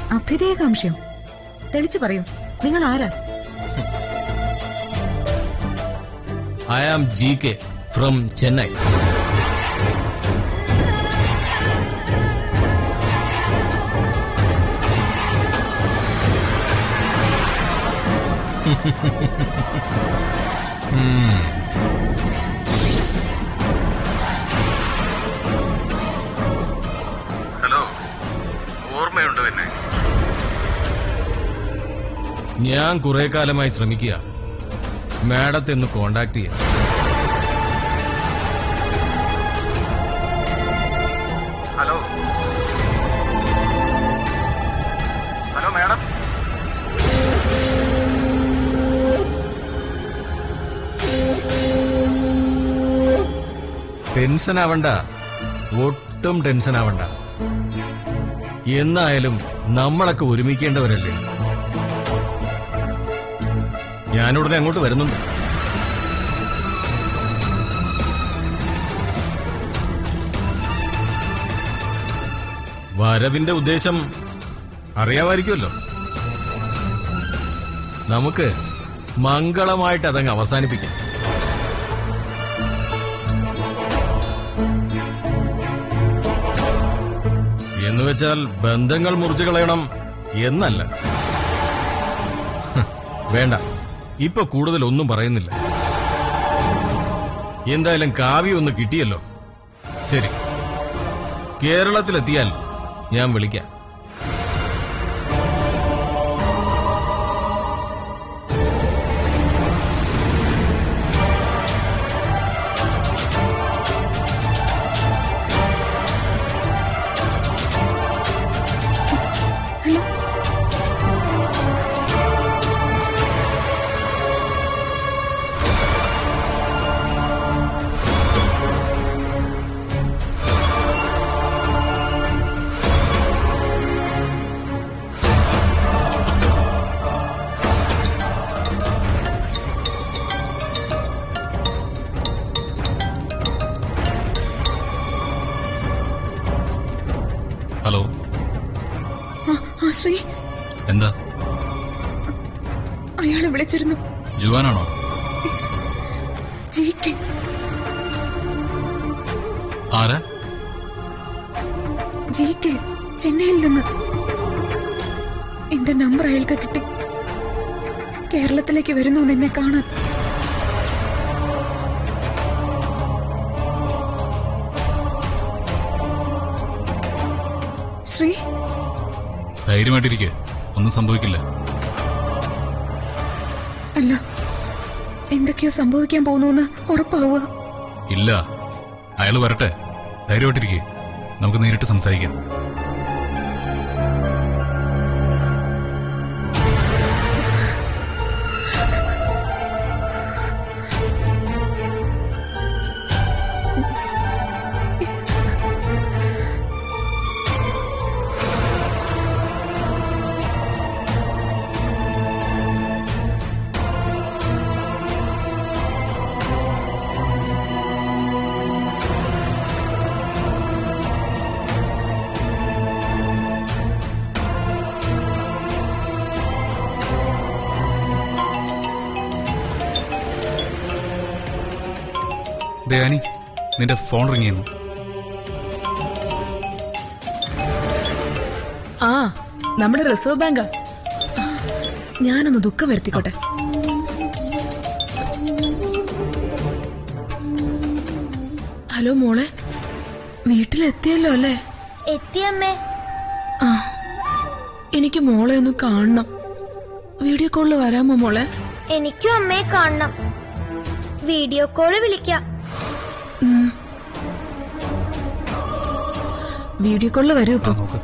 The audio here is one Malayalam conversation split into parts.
അഭ്യുദയകാംക്ഷയോ തെളിച്ചു പറയൂ നിങ്ങൾ ആരാ I am G K from Chennai hello ഓർമ്മയുണ്ടോ എന്നെ ഞാൻ കുറെ കാലമായി ശ്രമിക്കുക മാഡത്തെ ഒന്ന് കോണ്ടാക്ട് ചെയ്യാൻ ഹലോ ഹലോ മാഡം ടെൻഷൻ ആവണ്ട ഒട്ടും ടെൻഷൻ ആവണ്ട എന്നായാലും നമ്മളൊക്കെ ഒരുമിക്കേണ്ടവരല്ലേ ഞാനുടനെ അങ്ങോട്ട് വരുന്നുണ്ട് വരവിന്റെ ഉദ്ദേശം അറിയാമായിരിക്കുമല്ലോ നമുക്ക് മംഗളമായിട്ട് അതങ്ങ് അവസാനിപ്പിക്കാം എന്ന് വെച്ചാൽ ബന്ധങ്ങൾ മുറിച്ചു കളയണം എന്നല്ല ഹ്, വേണ്ട ഇപ്പൊ കൂടുതൽ ഒന്നും പറയുന്നില്ല എന്തായാലും കാവ്യം ഒന്ന് കിട്ടിയല്ലോ ശരി കേരളത്തിലെത്തിയാൽ ഞാൻ വിളിക്കാം ഹലോ ഹലോ ആ, ആ ശ്രീ എന്താ അയാളെ വിളിച്ചിരുന്നു ജുവാനാണോ ജി കെ ആരാ ജി കെ ചെന്നൈയിൽ നിന്ന് എന്റെ നമ്പർ അയാൾക്ക് കിട്ടി കേരളത്തിലേക്ക് വരുന്നു നിന്നെ കാണാൻ ശ്രീ ധൈര്യമായിട്ടിരിക്കെ ഒന്നും സംഭവിക്കില്ല അല്ല എന്തൊക്കെയോ സംഭവിക്കാൻ പോകുന്നു ഉറപ്പാവുക ഇല്ല അയാൾ വരട്ടെ ധൈര്യമായിട്ടിരിക്കെ നമുക്ക് നേരിട്ട് സംസാരിക്കാം ദയാനി നിന്റെ ഫോൺ റിങ് ചെയ്യുന്നു ആ നമ്മുടെ റിസർവ് ബാങ്കാ ഞാനൊന്ന് ദുഃഖം വരുത്തിക്കോട്ടെ ഹലോ മോളെ വീട്ടിലെത്തിയല്ലോ അല്ലേ എത്തിയമ്മേ ആ എനിക്ക് മോളെ ഒന്ന് കാണണം വീഡിയോ കോളിൽ വരാമോ മോളെ എനിക്കും അമ്മയെ കാണണം വീഡിയോ കോള് വിളിക്കാം ഉം. വീഡിയോ കോളിൽ വരൂ ആ ഇപ്പൊ നോക്ക്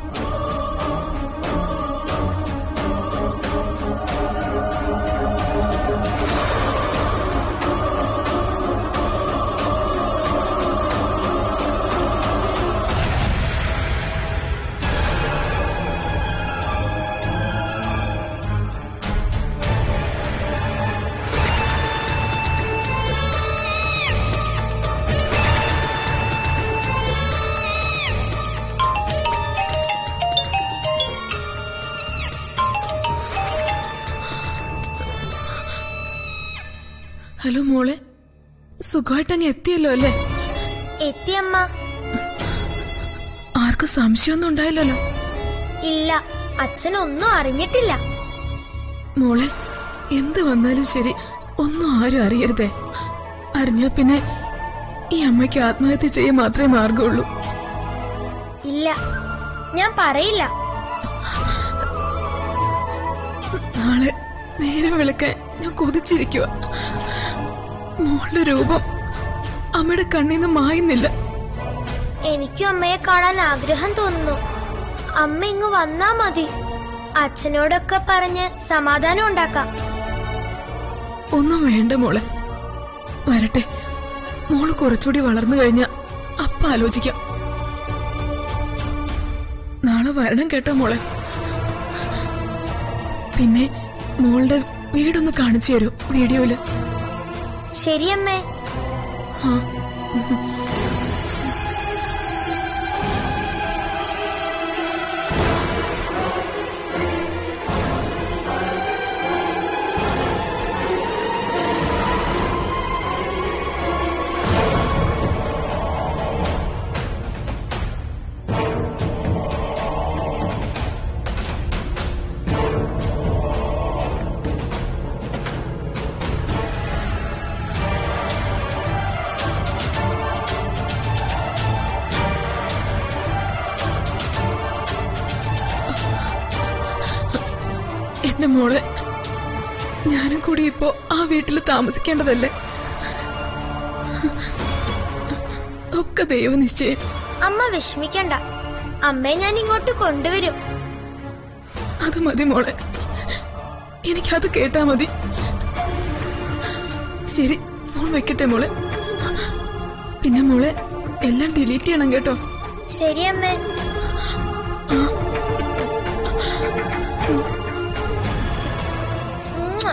ഹലോ മോളെ സുഖമായിട്ടങ്ങ് എത്തിയല്ലോ അല്ലേ എത്തിയമ്മ ആർക്കും സംശയമൊന്നും ഉണ്ടായില്ലല്ലോ ഇല്ല അച്ഛനൊന്നും അറിഞ്ഞിട്ടില്ല മോളെ എന്ത് വന്നാലും ശരി ഒന്നും ആരും അറിയരുതേ അറിഞ്ഞാ പിന്നെ ഈ അമ്മയ്ക്ക് ആത്മഹത്യ ചെയ്യാൻ മാത്രമേ മാർഗമുള്ളൂ ഇല്ല ഞാൻ പറയില്ല നാളെ നേരെ വിളക്കാൻ ഞാൻ കൊതിച്ചിരിക്കുക മോളുടെ രൂപം അമ്മയുടെ കണ്ണീന്ന് മായുന്നില്ല എനിക്കും അമ്മയെ കാണാൻ ആഗ്രഹം തോന്നുന്നു അമ്മ ഇങ്ങ് വന്നാ മതി അച്ഛനോടൊക്കെ പറഞ്ഞ് സമാധാനം ഉണ്ടാക്കാം ഒന്നും വേണ്ട മോളെ വരട്ടെ മോള് കുറച്ചുകൂടി വളർന്നു കഴിഞ്ഞ അപ്പ ആലോചിക്കാം നാളെ വരണം കേട്ടോ മോളെ പിന്നെ മോളുടെ വീടൊന്ന് കാണിച്ചു തരൂ വീഡിയോയില് ശരിയമ്മേ ആ എന്റെ മോളെ ഞാനും കൂടി ഇപ്പോ ആ വീട്ടിൽ താമസിക്കേണ്ടതല്ലേ ഒക്കെ ദൈവനിശ്ചയം അമ്മ വിഷമിക്കണ്ട അമ്മയെ ഞാൻ ഇങ്ങോട്ട് കൊണ്ടുവരും അത് മതി മോളെ എനിക്കത് കേട്ടാ മതി ശരി ഫോൺ വെക്കട്ടെ മോളെ പിന്നെ മോളെ എല്ലാം ഡിലീറ്റ് ചെയ്യണം കേട്ടോ ശരിയമ്മേ ഉമ്മ.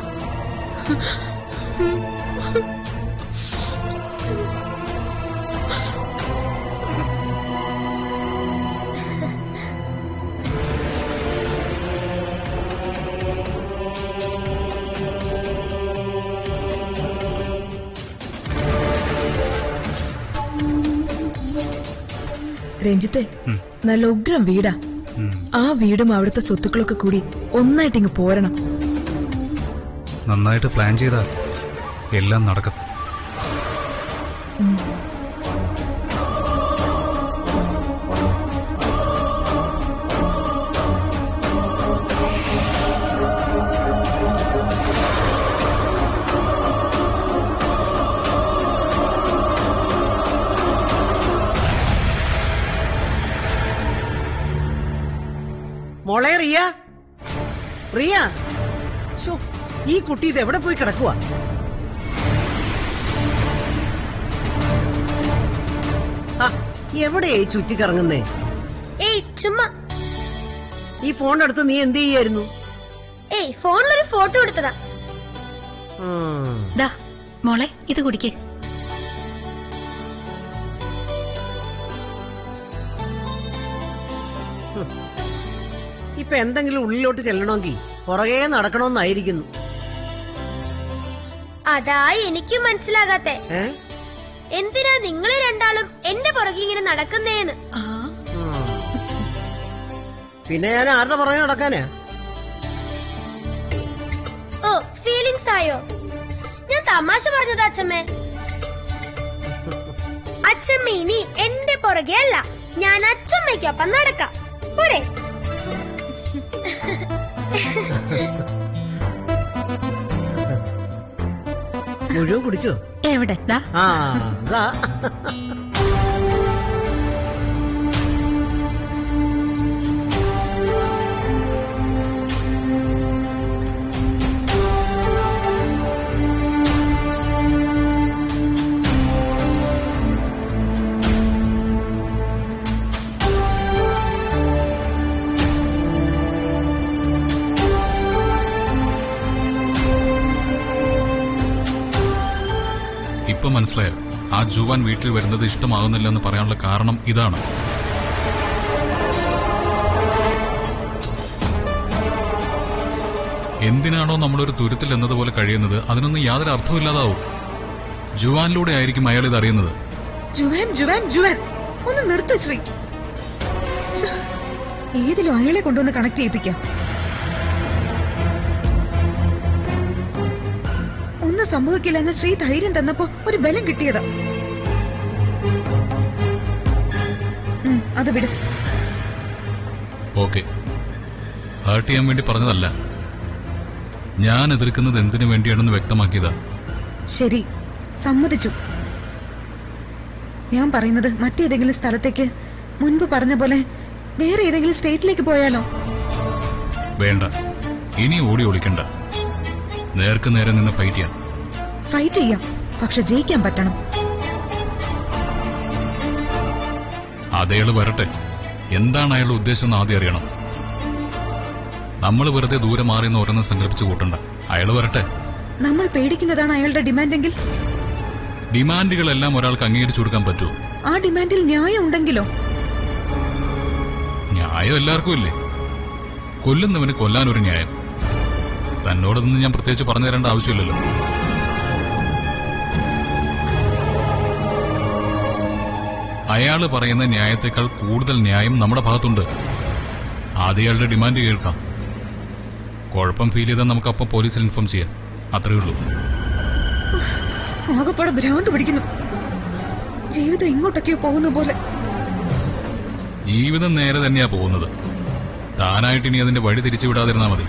രഞ്ജിത്തെ നല്ല ഉഗ്രം വീടാ ആ വീടും അവിടുത്തെ സ്വത്തുക്കളൊക്കെ കൂടി ഒന്നായിട്ട് ഇങ്ങ് പോരണം നന്നായിട്ട് പ്ലാൻ ചെയ്താൽ എല്ലാം നടക്കും മോളെ റിയ റിയ ശോ, ഈ കുട്ടി ഇത് എവിടെ പോയി കിടക്കുവാ ആ, എവിടെയായി ചുറ്റിക്കറങ്ങുന്നേ ഏയ് ചുമ്മാ ഈ ഫോണെടുത്ത് നീ എന്ത് ചെയ്യായിരുന്നു ഏയ് ഫോണിലൊരു ഫോട്ടോ എടുത്തതാ ഉം. ദാ മോളെ ഇത് കുടിക്കേ ഇപ്പൊ എന്തെങ്കിലും ഉള്ളിലോട്ട് ചെല്ലണമെങ്കിൽ പുറകെ നടക്കണമെന്നായിരിക്കുന്നു അതാ എനിക്കും മനസ്സിലാകാത്തെ ഏ എന്തിനാ നിങ്ങളെ രണ്ടാളും എന്റെ പുറകെ ഇങ്ങനെ നടക്കുന്നേന്ന് ഉം. പിന്നെ ഞാൻ ആരുടെ പുറകെ നടക്കാനാ ഓ ഫീലിങ്സ് ആയോ ഞാൻ തമാശ പറഞ്ഞതാ അച്ഛമ്മേ അച്ഛമ്മ ഇനി എന്റെ പുറകെ അല്ല ഞാൻ അച്ഛമ്മയ്ക്കൊപ്പം നടക്കാം പോരെ മുഴുവൻ കുടിച്ചോ എവിടെ ദാ ആ അതാ ഇപ്പൊ മനസ്സിലായോ ആ ജുവാൻ വീട്ടിൽ വരുന്നത് ഇഷ്ടമാകുന്നില്ലെന്ന് പറയാനുള്ള കാരണം ഇതാണ് എന്തിനാണോ നമ്മളൊരു തുരുത്തിൽ എന്നതുപോലെ കഴിയുന്നത് അതിനൊന്നും യാതൊരു അർത്ഥമില്ലാതാവും ജുവാനിലൂടെ ആയിരിക്കും അയാൾ ഇത് അറിയുന്നത് ജുവാൻ ജുവാൻ ജുവാൻ ഒന്ന് നിർത്ത് ശ്രീ ശ്ശോ, ഏതിലും അയാളെ കൊണ്ടുവന്ന് കണക്ട് ചെയ്യിപ്പിക്കാം ഒന്നും സംഭവിക്കില്ല എന്ന് ശ്രീ ധൈര്യം തന്നപ്പോ ഒരു ബലം കിട്ടിയതാ ഉം, അത് വിട് ഓക്കെ ഹേർട്ട് ചെയ്യാൻ വേണ്ടി പറഞ്ഞതല്ല ഞാൻ എതിർക്കുന്നത് എന്തിനു വേണ്ടിയാണെന്ന് വ്യക്തമാക്കിയതാ ശരി സമ്മതിച്ചു ഞാൻ പറയുന്നത് മറ്റേതെങ്കിലും സ്ഥലത്തേക്ക് മുൻപ് പറഞ്ഞ പോലെ വേറെ ഏതെങ്കിലും സ്റ്റേറ്റിലേക്ക് പോയാലോ വേണ്ട ഇനി ഓടി ഒളിക്കണ്ട നേർക്ക് നേരെ നിന്ന് ഫൈറ്റ് ചെയ്യാം ഫൈറ്റ് ചെയ്യാം പക്ഷെ ജയിക്കാൻ പറ്റണം അതയാള് വരട്ടെ എന്താണ് അയാളുടെ ഉദ്ദേശം എന്ന് ആദ്യം അറിയണം നമ്മൾ വെറുതെ ദൂരെ മാറിയെന്ന് ഓരോന്ന് സങ്കല്പിച്ച് കൂട്ടണ്ട അയാള് വരട്ടെ നമ്മൾ പേടിക്കുന്നതാണ് അയാളുടെ ഡിമാൻഡെങ്കിൽ ഡിമാൻഡുകളെല്ലാം ഒരാൾക്ക് അംഗീകരിച്ചു കൊടുക്കാൻ പറ്റുമോ ആ ഡിമാൻഡിൽ ന്യായം ഉണ്ടെങ്കിലോ ന്യായം എല്ലാവർക്കും ഇല്ലേ കൊല്ലുന്നവന് കൊല്ലാൻ ഒരു ന്യായം തന്നോടൊന്നും ഞാൻ പ്രത്യേകിച്ച് പറഞ്ഞു തരേണ്ട ആവശ്യമില്ലല്ലോ അയാള് പറയുന്ന ന്യായത്തെക്കാൾ കൂടുതൽ ന്യായം നമ്മുടെ ഭാഗത്തുണ്ട് ആദ്യം അയാളുടെ ഡിമാൻഡ് കേൾക്കാം കുഴപ്പം ഫീൽ ചെയ്താൽ നമുക്ക് അപ്പം പോലീസിൽ ഇൻഫോം ചെയ്യാം അത്രയേ ഉള്ളൂ ആകപ്പാടെ ഭ്രാന്ത് പിടിക്കുന്നു ജീവിതം ഇങ്ങോട്ടൊക്കെയോ പോകുന്ന പോലെ ജീവിതം നേരെ തന്നെയാ പോകുന്നത് താനായിട്ട് ഇനി അതിന്റെ വഴി തിരിച്ചു വിടാതിരുന്നാ മതി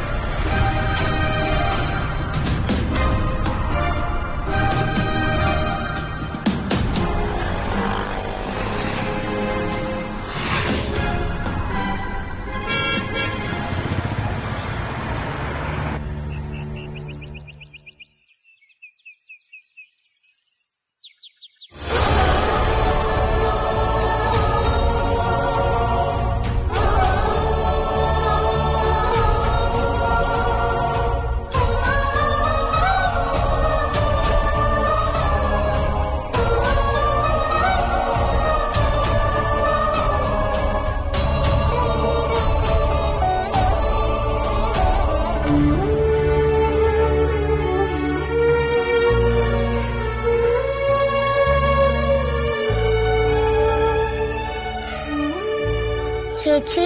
ചേച്ചി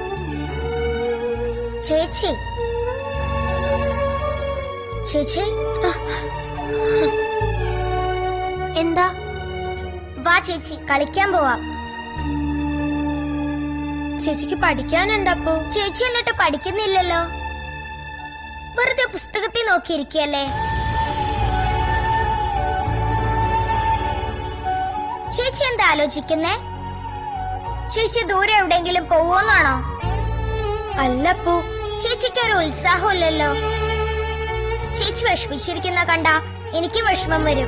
ചേച്ചി ചേച്ചി എന്താ വാ ചേച്ചി കളിക്കാൻ പോവാം ചേച്ചിക്ക് പഠിക്കാനുണ്ടപ്പോ ചേച്ചി എന്നിട്ട് പഠിക്കുന്നില്ലല്ലോ വെറുതെ പുസ്തകത്തിൽ നോക്കിയിരിക്കല്ലേ ചേച്ചി എന്താ ആലോചിക്കുന്നേ ചേച്ചി ദൂരെ എവിടെയെങ്കിലും പോവോന്നാണോ അല്ലപ്പോ ചേച്ചിക്ക് ഒരു ഉത്സാഹമില്ലല്ലോ ചേച്ചി വിഷമിച്ചിരിക്കുന്ന കണ്ട എനിക്ക് വിഷമം വരും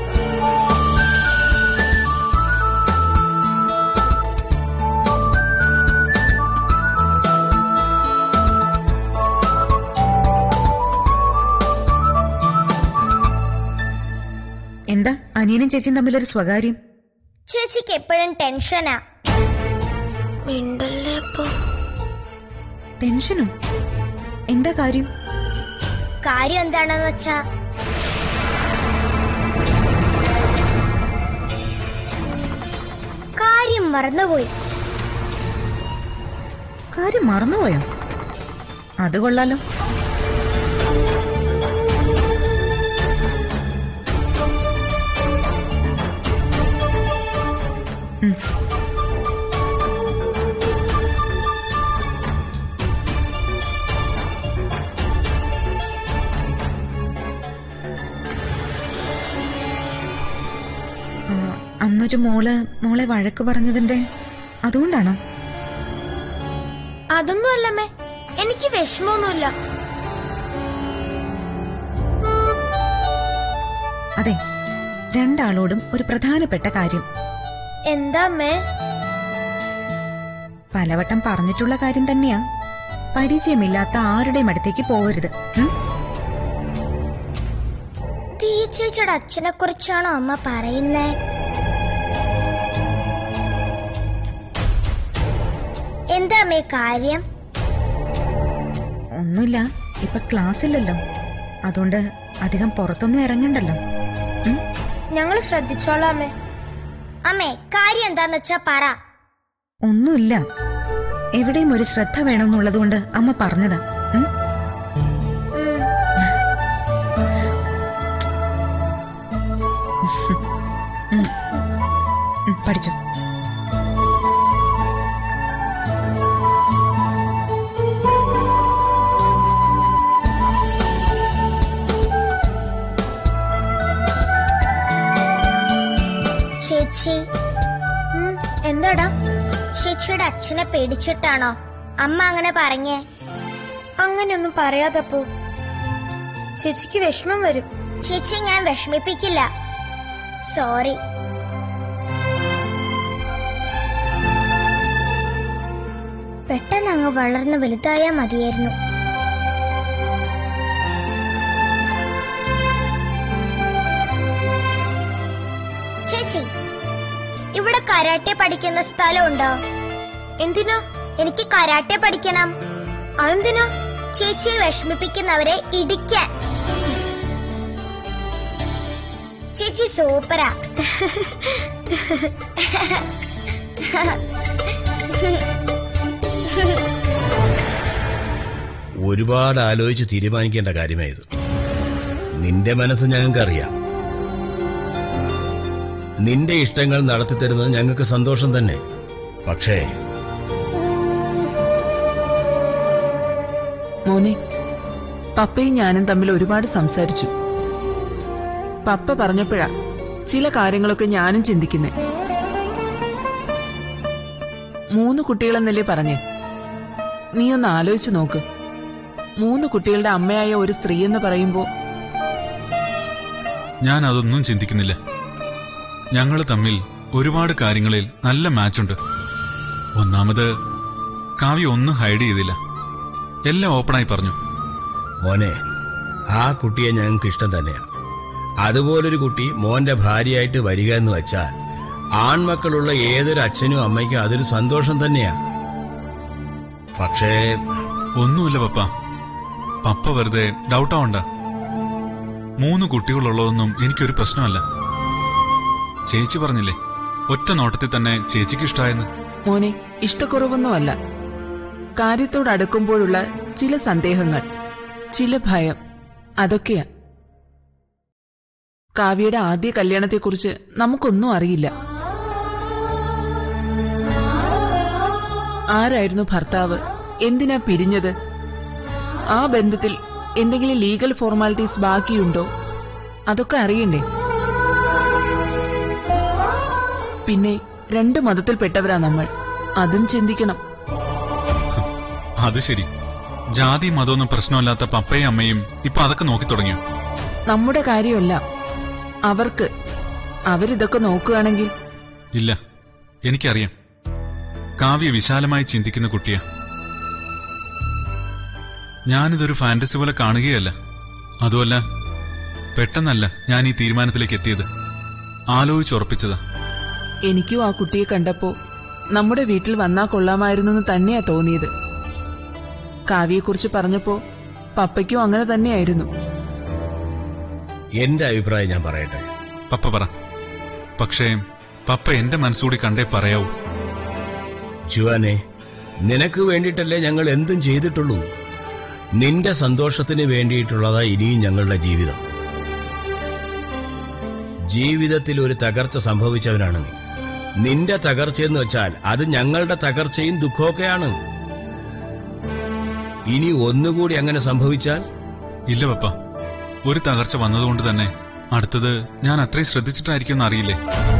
എന്താ അനിയനും ചേച്ചിയും തമ്മിലൊരു സ്വകാര്യം ചേച്ചിക്ക് എപ്പോഴും ടെൻഷനാ മിണ്ടല്ലേ അപ്പോ ടെൻഷനോ എന്താ കാര്യം കാര്യം എന്താണെന്ന് വെച്ചാ കാര്യം മറന്നുപോയി കാര്യം മറന്നുപോയോ അത് കൊള്ളാലോ ഉം. ആ, അന്നൊരു മോള് മോളെ വഴക്ക് പറഞ്ഞതിന്റെ അതുകൊണ്ടാണോ അതൊന്നും അല്ലമ്മേ എനിക്ക് വിഷമമൊന്നുമില്ല അതെ രണ്ടാളോടും ഒരു പ്രധാനപ്പെട്ട കാര്യം എന്താ അമ്മേ പലവട്ടം പറഞ്ഞിട്ടുള്ള കാര്യം തന്നെയാ പരിചയമില്ലാത്ത ആരുടെയും അടുത്തേക്ക് പോവരുത് ഉം? തീ ചേച്ചിയുടെ അച്ഛനെ കുറിച്ചാണോ അമ്മ പറയുന്നേ എന്താ അമ്മേ കാര്യം ഒന്നുമില്ല ഇപ്പൊ ക്ലാസ് ഇല്ലല്ലോ അതുകൊണ്ട് അധികം പുറത്തൊന്നും ഇറങ്ങണ്ടല്ലോ ഉം? ഞങ്ങൾ ശ്രദ്ധിച്ചോളാം അമ്മേ അമ്മേ കാര്യം എന്താന്ന് വെച്ചാ പറ ഒന്നുമില്ല എവിടെയും ഒരു ശ്രദ്ധ വേണമെന്നുള്ളതുകൊണ്ട് അമ്മ പറഞ്ഞതാ ഉം? ഉം. ഉം, പഠിച്ചോ ചേച്ചി ഉം, എന്താടാ ചേച്ചിയുടെ അച്ഛനെ പേടിച്ചിട്ടാണോ അമ്മ അങ്ങനെ പറഞ്ഞേ അങ്ങനെയൊന്നും പറയാതപ്പോ ചേച്ചിക്ക് വിഷമം വരും ചേച്ചി ഞാൻ വിഷമിപ്പിക്കില്ല സോറി പെട്ടെന്ന് അങ്ങ് വളർന്ന് വലുതായാ മതിയായിരുന്നു ചേച്ചി ഇവിടെ കരാട്ടെ പഠിക്കുന്ന സ്ഥലമുണ്ടോ എന്തിനാ എനിക്ക് കരാട്ടെ പഠിക്കണം അതെന്തിനാ ചേച്ചിയെ വിഷമിപ്പിക്കുന്നവരെ ഇടിക്കാൻ ചേച്ചി സൂപ്പറാ ഒരുപാട് ആലോചിച്ച് തീരുമാനിക്കേണ്ട കാര്യമായത് നിന്റെ മനസ്സ് ഞങ്ങൾക്കറിയാം നിന്റെ ഇഷ്ടങ്ങൾ നടത്തിത്തരുന്നത് ഞങ്ങൾക്ക് സന്തോഷം തന്നെ പക്ഷേ മോനെ പപ്പയും ഞാനും തമ്മിൽ ഒരുപാട് സംസാരിച്ചു പപ്പ പറഞ്ഞപ്പോഴാ ചില കാര്യങ്ങളൊക്കെ ഞാനും ചിന്തിക്കുന്നേ മൂന്ന് കുട്ടികളെന്നല്ലേ പറഞ്ഞേ നീ ഒന്ന് ആലോചിച്ചു നോക്ക് മൂന്ന് കുട്ടികളുടെ അമ്മയായ ഒരു സ്ത്രീ എന്ന് പറയുമ്പോ ഞാൻ അതൊന്നും ചിന്തിക്കുന്നില്ല ഞങ്ങൾ തമ്മിൽ ഒരുപാട് കാര്യങ്ങളിൽ നല്ല മാച്ചുണ്ട് ഒന്നാമത് കാവ്യ ഒന്നും ഹൈഡ് ചെയ്തില്ല എല്ലാം ഓപ്പണായി പറഞ്ഞു മോനെ ആ കുട്ടിയെ ഞങ്ങൾക്ക് ഇഷ്ടം തന്നെയാണ് അതുപോലൊരു കുട്ടി മോന്റെ ഭാര്യയായിട്ട് വരിക എന്ന് വെച്ചാൽ ആൺമക്കളുള്ള ഏതൊരു അച്ഛനും അമ്മയ്ക്കും അതൊരു സന്തോഷം തന്നെയാ പക്ഷേ ഒന്നുമില്ല പപ്പ പപ്പ വെറുതെ ഡൗട്ടാവണ്ട മൂന്ന് കുട്ടികളുള്ളതൊന്നും എനിക്കൊരു പ്രശ്നമല്ല ചേച്ചി പറഞ്ഞില്ലേ ഒറ്റ നോട്ടത്തിൽ തന്നെ ചേച്ചിക്ക് ഇഷ്ടമായെന്ന് മോനെ ഇഷ്ടക്കുറവൊന്നുമല്ല കാര്യത്തോട് അടുക്കുമ്പോഴുള്ള ചില സന്ദേഹങ്ങൾ ചില ഭയം അതൊക്കെയാ കാവ്യയുടെ ആദ്യ കല്യാണത്തെക്കുറിച്ച് നമുക്കൊന്നും അറിയില്ല ആരായിരുന്നു ഭർത്താവ് എന്തിനാ പിരിഞ്ഞത് ആ ബന്ധത്തിൽ എന്തെങ്കിലും ലീഗൽ ഫോർമാലിറ്റീസ് ബാക്കിയുണ്ടോ അതൊക്കെ അറിയണ്ടേ പിന്നെ രണ്ട് മതത്തിൽപ്പെട്ടവരാ നമ്മൾ അതും ചിന്തിക്കണം അത് ശരി ജാതി മതമൊന്നും പ്രശ്നമല്ലാത്ത പപ്പയും അമ്മയും ഇപ്പൊ അതൊക്കെ നോക്കി തുടങ്ങിയോ നമ്മുടെ കാര്യമല്ല അവർക്ക് അവരിതൊക്കെ നോക്കുകയാണെങ്കിൽ ഇല്ല എനിക്കറിയാം കാവ്യ വിശാലമായി ചിന്തിക്കുന്ന കുട്ടിയാ ഞാനിതൊരു ഫാന്റസി പോലെ കാണുകയല്ല അതുമല്ല പെട്ടെന്നല്ല ഞാൻ ഈ തീരുമാനത്തിലേക്ക് എത്തിയത് ആലോചിച്ചുറപ്പിച്ചതാ എനിക്കും ആ കുട്ടിയെ കണ്ടപ്പോ നമ്മുടെ വീട്ടിൽ വന്നാ കൊള്ളാമായിരുന്നെന്ന് തന്നെയാ തോന്നിയത് കാവ്യയെക്കുറിച്ച് പറഞ്ഞപ്പോ പപ്പയ്ക്കും അങ്ങനെ തന്നെയായിരുന്നു എന്റെ അഭിപ്രായം ഞാൻ പറയട്ടെ പപ്പ പറ പക്ഷേ പപ്പ എന്റെ മനസ്സുകൂടി കണ്ടേ പറയാവൂ ജുവാനെ നിനക്ക് വേണ്ടിയിട്ടല്ലേ ഞങ്ങൾ എന്തും ചെയ്തിട്ടുള്ളൂ നിന്റെ സന്തോഷത്തിന് വേണ്ടിയിട്ടുള്ളതാ ഇനിയും ഞങ്ങളുടെ ജീവിതം ജീവിതത്തിൽ ഒരു തകർച്ച സംഭവിച്ചവനാണ് നീ നിന്റെ തകർച്ചയെന്ന് വെച്ചാൽ അത് ഞങ്ങളുടെ തകർച്ചയും ദുഃഖമൊക്കെയാണ് ഇനി ഒന്നുകൂടി അങ്ങനെ സംഭവിച്ചാൽ ഇല്ല പപ്പ ഒരു തകർച്ച വന്നതുകൊണ്ട് തന്നെ അടുത്തത് ഞാൻ അത്രയും ശ്രദ്ധിച്ചിട്ടായിരിക്കും അറിയില്ലേ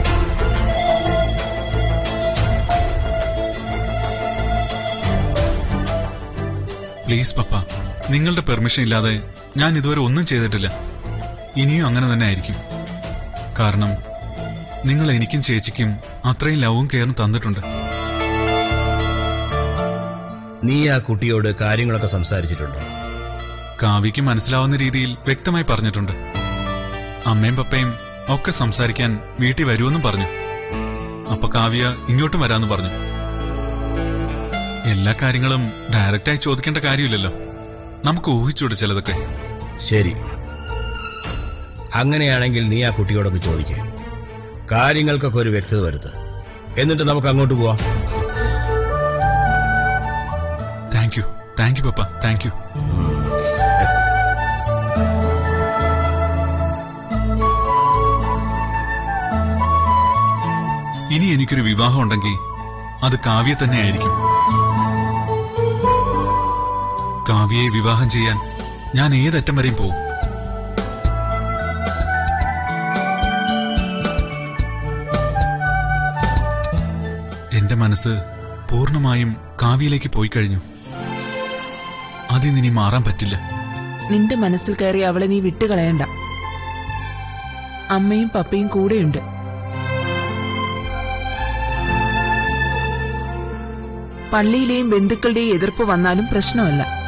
പ്ലീസ് പപ്പ നിങ്ങളുടെ പെർമിഷൻ ഇല്ലാതെ ഞാൻ ഇതുവരെ ഒന്നും ചെയ്തിട്ടില്ല ഇനിയും അങ്ങനെ തന്നെ ആയിരിക്കും കാരണം നിങ്ങൾ എനിക്കും ചേച്ചിക്കും അത്രയും ലവും കെയറും തന്നിട്ടുണ്ട് നീ ആ കുട്ടിയോട് കാര്യങ്ങളൊക്കെ സംസാരിച്ചിട്ടുണ്ടോ കാവ്യയ്ക്ക് മനസ്സിലാവുന്ന രീതിയിൽ വ്യക്തമായി പറഞ്ഞിട്ടുണ്ട് അമ്മയും പപ്പയും ഒക്കെ സംസാരിക്കാൻ വീട്ടിൽ വരുമെന്നും പറഞ്ഞു അപ്പൊ കാവ്യ ഇങ്ങോട്ടും വരാന്ന് പറഞ്ഞു എല്ലാ കാര്യങ്ങളും ഡയറക്റ്റായി ചോദിക്കേണ്ട കാര്യമില്ലല്ലോ നമുക്ക് ഊഹിച്ചൂടെ ചിലതൊക്കെ ശരി അങ്ങനെയാണെങ്കിൽ നീ ആ കുട്ടിയോടൊന്ന് ചോദിക്കേ കാര്യങ്ങൾക്കൊക്കെ ഒരു വ്യക്തത വരുത്ത് എന്നിട്ട് നമുക്ക് അങ്ങോട്ട് പോവാം thank you thank you papa thank you ഇനി എനിക്കൊരു വിവാഹം ഉണ്ടെങ്കിൽ അത് കാവ്യ തന്നെ ആയിരിക്കും കാവ്യയെ വിവാഹം ചെയ്യാൻ ഞാൻ ഏതറ്റം വരെയും പോകും എന്റെ മനസ്സ് പൂർണ്ണമായും കാവ്യയിലേക്ക് പോയി കഴിഞ്ഞു അതിനി മാറാൻ പറ്റില്ല നിന്റെ മനസ്സിൽ കയറി അവളെ നീ വിട്ടുകളയണ്ട അമ്മയും പപ്പയും കൂടെയുണ്ട് പള്ളിയിലെയും ബന്ധുക്കളുടെയും എതിർപ്പ് വന്നാലും പ്രശ്നമല്ല